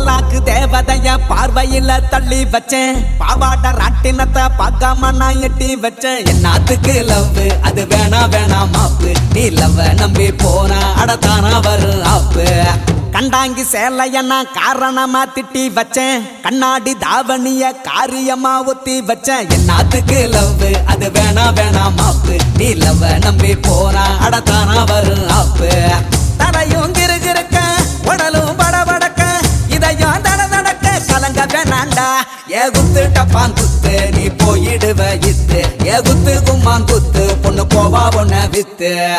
பல்லாக்கு தேவதைய பார்வையில தள்ளி வச்சேன் பாவாட ராட்டினத்தை பார்க்காம நான் எட்டி வச்சேன் என்னத்துக்கு லவ் அது வேணா வேணா மாப்பு நீ லவ் நம்பி போனா அடத்தானா வரும் ஆப்பு கண்டாங்கி சேலைய நான் காரணமா திட்டி வச்சேன் கண்ணாடி தாவணிய காரியமா ஒத்தி வச்சேன் என்னத்துக்கு லவ் அது வேணா வேணா மாப்பு நீ லவ் நம்பி போனா அடத்தானா வரும் ஆப்பு தரையும் கிருகிருக்க உடலும் படபடக்க இதையும் தட தடக்க கலங்க வேணாண்டா ஏ குத்து டப்பான் குத்து நீ போயிடுவ இத்து ஏ குத்து கும்மான் குத்து பொண்ணு போவா உன்ன வித்து